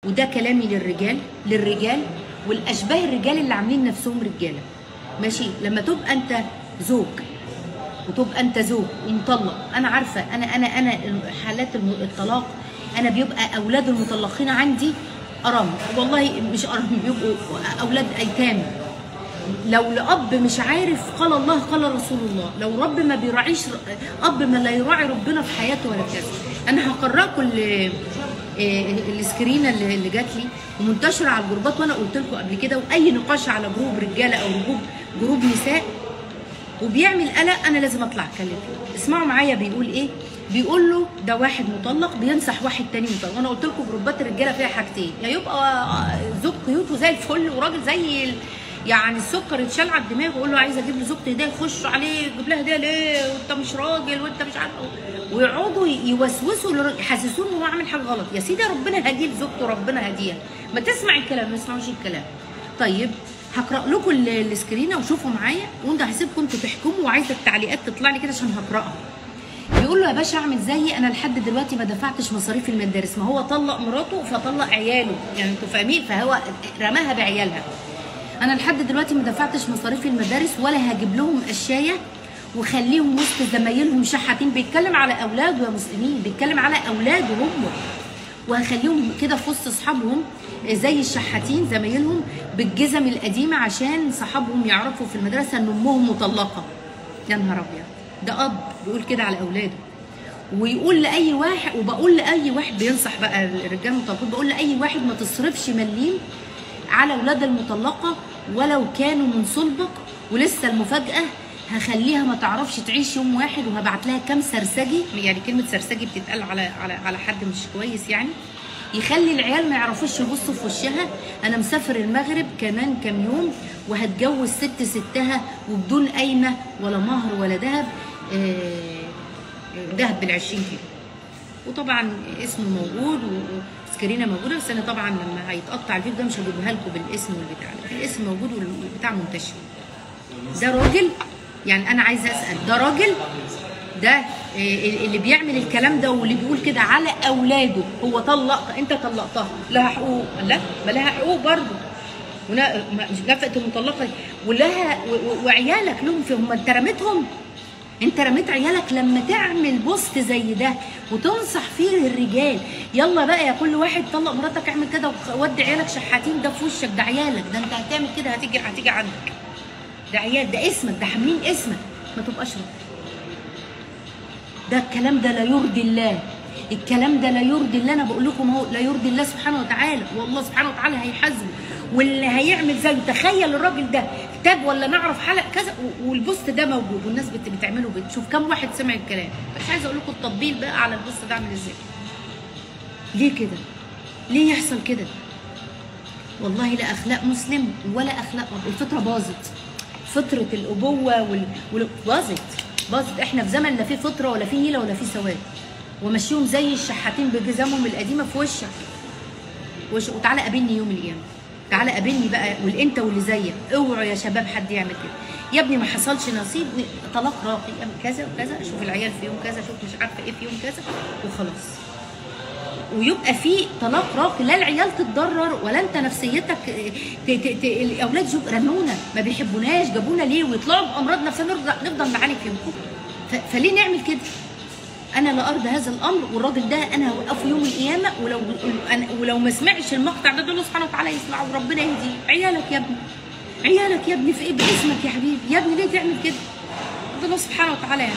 وده كلامي للرجال للرجال والاشباه الرجال اللي عاملين نفسهم رجاله ماشي لما تبقى انت زوج وتبقى انت زوج ومطلق انا عارفه انا انا انا حالات الم- الطلاق انا بيبقى اولاد المطلقين عندي ارام والله مش ارام بيبقوا اولاد ايتام لو الاب مش عارف قال الله قال رسول الله لو رب ما بيراعيش اب ما لا يراعي ربنا في حياته ولا كذا انا هقرأكم ال- ال- السكرينه اللي اللي جات لي ومنتشره على الجروبات وانا قلت لكم قبل كده واي نقاش على جروب رجاله او جروب جروب نساء وبيعمل قلق انا لازم اطلع اتكلم فيه اسمعوا معايا بيقول ايه بيقول له ده واحد مطلق بينصح واحد تاني مطلق وانا قلت لكم جروبات الرجاله فيها حاجتين يا يبقى زوج قيوت وزي الفل وراجل زي ال... يعني السكر اتشال على الدماغ ويقول له عايز اجيب لزوجتي هديه يخش عليه يجيب لها هديه ليه وانت مش راجل وانت مش عارف ويقعدوا يوسوسوا للراجل، يحسسوه ان هو عامل حاجه غلط يا سيدي ربنا هديه لزوجته ربنا هديها ما تسمع الكلام ما تسمعوش الكلام طيب هقرا لكم ال- السكرينه وشوفوا معايا وانت هسيبكم انتوا تحكموا وعايزه التعليقات تطلع لي كده عشان هقراها بيقول له يا باشا اعمل زيي انا لحد دلوقتي ما دفعتش مصاريف المدارس ما هو طلق مراته فطلق عياله يعني انتوا فاهمين فهو رماها بعيالها انا لحد دلوقتي ما دفعتش مصاريف المدارس ولا هجيب لهم اشياء وخليهم وسط زمايلهم شحاتين بيتكلم على اولاده يا مسلمين بيتكلم على اولاده هم وهخليهم كده في وسط اصحابهم زي الشحاتين زمايلهم بالجزم القديمه عشان صحابهم يعرفوا في المدرسه ان امهم مطلقه يا نهار ابيض ده اب بيقول كده على اولاده ويقول لاي واحد وبقول لاي واحد بينصح بقى الرجال المطلقين بقول لاي واحد ما تصرفش مليم على اولاد المطلقه ولو كانوا من صلبك ولسه المفاجاه هخليها ما تعرفش تعيش يوم واحد وهبعت لها كام سرسجي يعني كلمه سرسجي بتتقال على على على حد مش كويس يعني يخلي العيال ما يعرفوش يبصوا في وشها انا مسافر المغرب كمان كام يوم وهتجوز ست ستها وبدون قايمه ولا مهر ولا ذهب آه، ذهب بال 20 كيلو وطبعا اسمه موجود وسكرينه موجوده بس انا طبعا لما هيتقطع الفيديو ده مش هجيبها لكم بالاسم والبتاع لكن الاسم موجود والبتاع منتشر ده راجل يعني انا عايزه اسال ده راجل ده إيه اللي بيعمل الكلام ده واللي بيقول كده على اولاده هو طلق انت طلقتها لها حقوق لا ما لها حقوق برضه ونا- ما- مش نفقه المطلقه دي. ولها و- و- وعيالك لهم في هم انت رميتهم انت رميت عيالك لما تعمل بوست زي ده وتنصح فيه الرجال يلا بقى يا كل واحد طلق مراتك اعمل كده وودي عيالك شحاتين ده في وشك ده عيالك ده انت هتعمل كده هتيجي هتيجي عندك ده عيال ده اسمك ده حاملين اسمك ما تبقاش راجل ده الكلام ده لا يرضي الله الكلام ده لا يرضي الله انا بقول لكم اهو لا يرضي الله سبحانه وتعالى والله سبحانه وتعالى هيحاسبه واللي هيعمل زيه تخيل الراجل ده تاج ولا نعرف حلقه كذا و- والبوست ده موجود والناس بت- بتعمله بتشوف كم واحد سمع الكلام مش عايزه اقول لكم التطبيل بقى على البوست ده عامل ازاي ليه كده ليه يحصل كده والله لا اخلاق مسلم ولا اخلاق رب الفطره باظت فطره الابوه وال... وال... باظت باظت احنا في زمن لا فيه فطره ولا فيه هيله ولا فيه سواد ومشيهم زي الشحاتين بجزامهم القديمه في وشك وش... وتعالى قابلني يوم القيامه تعالى قابلني بقى والانت واللي زيك اوعوا يا شباب حد يعمل كده يا ابني ما حصلش نصيب طلاق راقي اعمل كذا وكذا شوف العيال في يوم كذا شوف مش عارفه ايه في يوم كذا وخلاص ويبقى في طلاق راقي لا العيال تتضرر ولا انت نفسيتك ت... ت... ت... الاولاد شوف رمونا ما بيحبوناش جابونا ليه ويطلعوا بامراض نفسيه نرضى نفضل نعاني فيهم ف... فليه نعمل كده؟ انا لا ارضى هذا الامر والراجل ده انا هوقفه يوم القيامه ولو أنا ولو ما سمعش المقطع ده دول سبحانه وتعالى يسمعه وربنا يهديه عيالك يا ابني عيالك يا ابني في ايه باسمك يا حبيبي يا ابني ليه تعمل كده؟ الله سبحانه وتعالى يعني